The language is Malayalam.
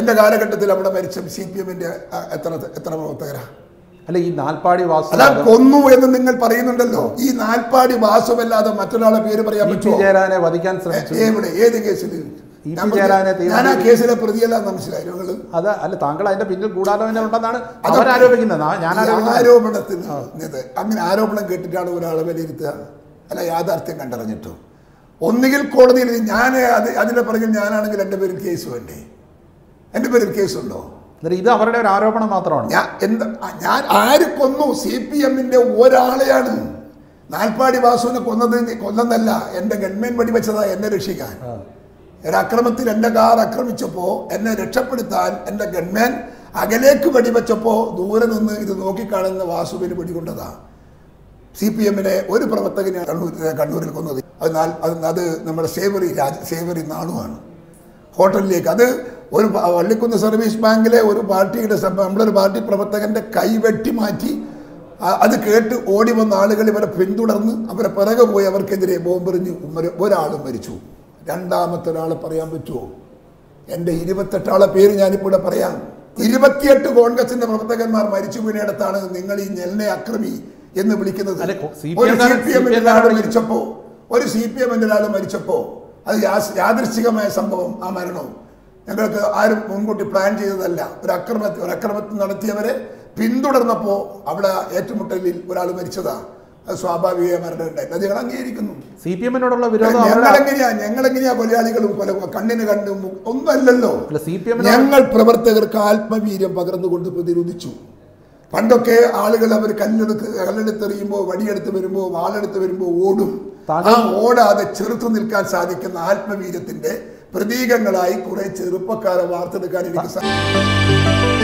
ബ്രിട്ടീഷിന്റെ കാലഘട്ടത്തിൽ അവിടെ മരിച്ച സി പി എമ്മിന്റെ എത്ര എത്ര പ്രവർത്തകരാ അല്ല ഈ നാൽപ്പാടി വാസു അതാ കൊന്നു എന്ന് നിങ്ങൾ പറയുന്നുണ്ടല്ലോ ഈ നാൽപ്പാടി വാസുമല്ലാതെ മറ്റൊരാളെ പേര് പറയാൻ ഇ പി പറ്റുമോ ജയരാജനെ വധിക്കാൻ ശ്രമിച്ചു ഏ- എവിടെ ഏത് കേസിൽ പി ഞാൻ ജയരാജനെ പറഞ്ഞു, ഞാൻ ആ കേസിലെ പ്രതിയല്ല മനസ്സിലായി നിങ്ങൾ അത് അല്ല താങ്കൾ അതിന്റെ പിന്നിൽ കൂടാലോചന ഉണ്ടെന്നാണ് അവരാരോപിക്കുന്നത് ആ- ഞാൻ ഈ ആരോപിക്കുന്നത് ആരോപണത്തിന് ഇത് അങ്ങനെ ആരോപണം കേട്ടിട്ടാണ് ഒരാളെ വിലയിരുത്തുക അല്ല യാഥാർത്ഥ്യം കണ്ടറിഞ്ഞിട്ടോ ഒന്നുകിൽ കോടതിയിൽ ഞാൻ അത് അതിന്റെ പിറകിൽ ഞാനാണെങ്കിൽ എൻ്റെ പേരിൽ കേസ് വേണ്ടേ എൻ്റെ പേരിൽ കേസുണ്ടോ എന്നിട്ട് ഇത് അവരുടെ ഒരു ആരോപണം മാത്രമാണ് ഞാൻ എന്താ ഞാൻ ആര് കൊന്നു സി പി എമ്മിന്റെ ഒരാളെയാണ് നാൽപ്പാടി വാസുവിനെ കൊന്നത് കൊന്നെന്നല്ല എൻ്റെ ഗവൺമെന്റ് വെടിവെച്ചതാ എന്നെ രക്ഷിക്കാൻ ആ. ഒരക്രമത്തിൽ എൻ്റെ കാർ ആക്രമിച്ചപ്പോൾ എന്നെ രക്ഷപ്പെടുത്താൻ എൻ്റെ ഗൺമാൻ അകലേക്ക് വെടിവെച്ചപ്പോൾ ദൂരെ നിന്ന് ഇത് നോക്കിക്കാണുന്ന വാസുവിന് വെടികൊണ്ടതാ സി പി എമ്മിനെ ഒരു പ്രവർത്തകനെ കണ്ണൂർ കണ്ണൂരിൽ കൊന്നത് അത് നാൽ- അത് അത് നമ്മുടെ സേവറി രാജ സേവറി നാണുവാണ് ഹോട്ടലിലേക്ക് അത് ഒരു പ- വള്ളിക്കുന്ന് സർവീസ് ബാങ്കിലെ ഒരു പാർട്ടിയുടെ സഭ നമ്മുടെ ഒരു പാർട്ടി പ്രവർത്തകന്റെ കൈ വെട്ടി മാറ്റി ആ- അത് കേട്ട് ഓടി വന്ന ആളുകൾ ഇവരെ പിന്തുടർന്ന് അവരെ പിറകെ പോയി അവർക്കെതിരെ ബോംബെറിഞ്ഞ് ഉമ്മര് ഒരാൾ മരിച്ചു രണ്ടാമത്തെ ഒരാളെ പറയാൻ പറ്റുമോ എൻ്റെ ഇരുപത്തെട്ടാളെ പേര് ഞാനിപ്പോൾ ഇവിടെ പറയാം ഇരുപത്തിയെട്ട് കോൺഗ്രസിന്റെ പ്രവർത്തകന്മാർ മരിച്ചു വീണിടത്താണ് നിങ്ങൾ ഈ നെല്ലിനെ അക്രമി എന്ന് വിളിക്കുന്നത് അല്ല, കൊ- CPM ഒരു സി കാരൻ- പി എമ്മിന്റെ CPM ഒരാൾ കാരൻ മരിച്ചപ്പോ ഒരു സി പി എമ്മിന്റെ ഒരാൾ മരിച്ചപ്പോ അത് യാ- യാദൃശ്ചികമായ സംഭവം ആ മരണവും ഞങ്ങൾക്ക് ആരും മുൻകൂട്ടി പ്ലാൻ ചെയ്തതല്ല ഒരു അക്രമത്തിൽ ഒരു അക്രമത്തിൽ നടത്തിയവരെ പിന്തുടർന്നപ്പോ അവിടെ ഏറ്റുമുട്ടലിൽ ഒരാൾ മരിച്ചതാ അത് സ്വാഭാവിക മരണം ഉണ്ടായി അത് ഞങ്ങൾ അംഗീകരിക്കുന്നു സി പി എമ്മിനോടുള്ള വിരോധം അവരുടെ ഞങ്ങളെങ്ങനെയാ ഞങ്ങളെങ്ങനെയാ കൊലയാളികളും കൊല കണ്ണിന് കണ്ടും ഒന്നുമല്ലല്ലോ അല്ല സി പി എമ്മിനോട് ഞങ്ങൾ പ്രവർത്തകർക്ക് ആത്മവീര്യം പകർന്നുകൊണ്ട് പ്രതിരോധിച്ചു പണ്ടൊക്കെ ആളുകൾ അവർ കല്ലെടുത്ത് കല്ലെടുത്തെറിയുമ്പോൾ വടിയെടുത്ത് വരുമ്പോൾ വാളെടുത്ത് വരുമ്പോൾ ഓടും ആ താങ്കൾ- ഓടാതെ ചെറുത്തു നിൽക്കാൻ സാധിക്കുന്ന ആത്മവീര്യത്തിന്റെ പ്രതീകങ്ങളായി കുറെ ചെറുപ്പക്കാരെ വാർത്തെടുക്കാൻ എനിക്ക് സാ-